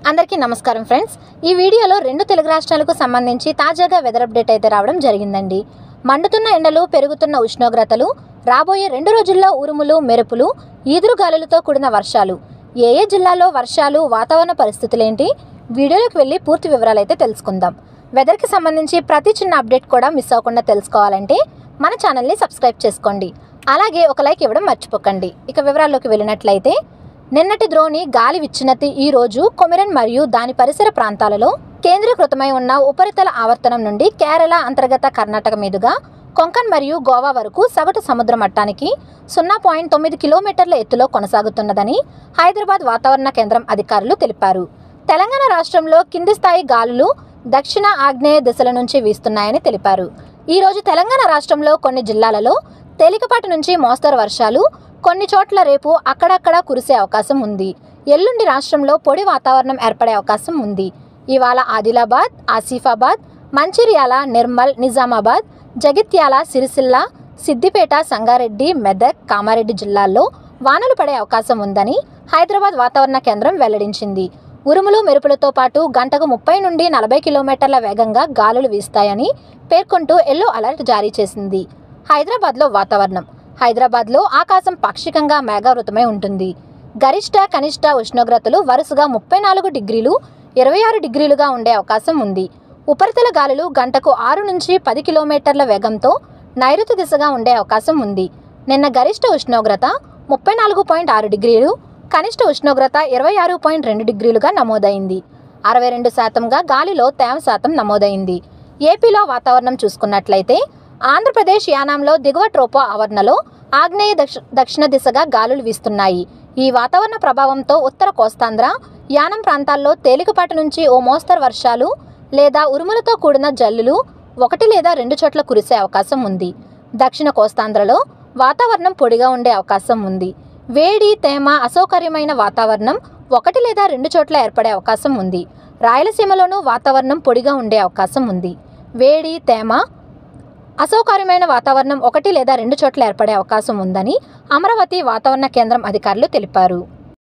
అందరికీ నమస్కారం ఫ్రెండ్స్ ఈ వీడియోలో రెండు తెలుగు రాష్ట్రాలకు సంబంధించి తాజాగా వెదర్ అప్డేట్ అయితే రావడం జరిగిందండి మండుతున్న ఎండలు పెరుగుతున్న ఉష్ణోగ్రతలు రాబోయే రెండు రోజుల్లో ఉరుములు మెరుపులు ఈదురుగాలులతో కూడిన వర్షాలు ఏ ఏ జిల్లాల్లో వర్షాలు వాతావరణ పరిస్థితులేంటి వీడియోలోకి వెళ్ళి పూర్తి వివరాలు అయితే తెలుసుకుందాం వెదర్కి సంబంధించి ప్రతి చిన్న అప్డేట్ కూడా మిస్ అవ్వకుండా తెలుసుకోవాలంటే మన ఛానల్ని సబ్స్క్రైబ్ చేసుకోండి అలాగే ఒక లైక్ ఇవ్వడం మర్చిపోకండి ఇక వివరాల్లోకి వెళ్ళినట్లయితే నిన్నటి ద్రోణి గాలి విచ్చినతి ఈ రోజు కొమిరన్ మరియు దాని పరిసర ప్రాంతాలలో కేంద్రీకృతమై ఉన్న ఉపరితల ఆవర్తనం నుండి కేరళ అంతర్గత కర్ణాటక మీదుగా కొంకన్ మరియు గోవా వరకు సగటు సముద్ర మట్టానికి సున్నా పాయింట్ తొమ్మిది కిలోమీటర్ల ఎత్తులో కొనసాగుతున్నదని హైదరాబాద్ వాతావరణ కేంద్రం అధికారులు తెలిపారు తెలంగాణ రాష్ట్రంలో కింది స్థాయి గాలులు దక్షిణ ఆగ్నేయ దిశల నుంచి వీస్తున్నాయని తెలిపారు ఈ రోజు తెలంగాణ రాష్ట్రంలో కొన్ని జిల్లాలలో తేలికపాటి నుంచి మోస్తరు వర్షాలు కొన్ని చోట్ల రేపు అక్కడక్కడ కురిసే అవకాశం ఉంది ఎల్లుండి రాష్ట్రంలో పొడి వాతావరణం ఏర్పడే అవకాశం ఉంది ఇవాళ ఆదిలాబాద్ ఆసిఫాబాద్ మంచిర్యాల నిర్మల్ నిజామాబాద్ జగిత్యాల సిరిసిల్ల సిద్దిపేట సంగారెడ్డి మెదక్ కామారెడ్డి జిల్లాల్లో వానలు పడే అవకాశం ఉందని హైదరాబాద్ వాతావరణ కేంద్రం వెల్లడించింది ఉరుములు మెరుపులతో పాటు గంటకు ముప్పై నుండి నలభై కిలోమీటర్ల వేగంగా గాలులు వీస్తాయని పేర్కొంటూ ఎల్లో అలర్ట్ జారీ చేసింది హైదరాబాద్లో వాతావరణం హైదరాబాద్లో ఆకాశం పాక్షికంగా మేఘావృతమై ఉంటుంది గరిష్ట కనిష్ట ఉష్ణోగ్రతలు వరుసగా ముప్పై నాలుగు డిగ్రీలు ఇరవై ఆరు డిగ్రీలుగా ఉండే అవకాశం ఉంది ఉపరితల గాలులు గంటకు ఆరు నుంచి పది కిలోమీటర్ల వేగంతో నైరుతి దిశగా ఉండే అవకాశం ఉంది నిన్న గరిష్ట ఉష్ణోగ్రత ముప్పై నాలుగు పాయింట్ ఆరు డిగ్రీలు కనిష్ట ఉష్ణోగ్రత ఇరవై ఆరు పాయింట్ రెండు డిగ్రీలుగా నమోదైంది అరవై రెండు శాతంగా గాలిలో తేమ శాతం నమోదైంది ఏపీలో వాతావరణం చూసుకున్నట్లయితే ఆంధ్రప్రదేశ్ యానాంలో దిగువ ట్రోపో ఆవరణలో ఆగ్నేయ దక్ష దక్షిణ దిశగా గాలులు వీస్తున్నాయి ఈ వాతావరణ ప్రభావంతో ఉత్తర కోస్తాంధ్ర యానం ప్రాంతాల్లో తేలికపాటి నుంచి ఓ మోస్తరు వర్షాలు లేదా ఉరుములతో కూడిన జల్లులు ఒకటి లేదా రెండు చోట్ల కురిసే అవకాశం ఉంది దక్షిణ కోస్తాంధ్రలో వాతావరణం పొడిగా ఉండే అవకాశం ఉంది వేడి తేమ అసౌకర్యమైన వాతావరణం ఒకటి లేదా రెండు చోట్ల ఏర్పడే అవకాశం ఉంది రాయలసీమలోనూ వాతావరణం పొడిగా ఉండే అవకాశం ఉంది వేడి తేమ అసౌకర్యమైన వాతావరణం ఒకటి లేదా రెండు చోట్ల ఏర్పడే అవకాశం ఉందని అమరావతి వాతావరణ కేంద్రం అధికారులు తెలిపారు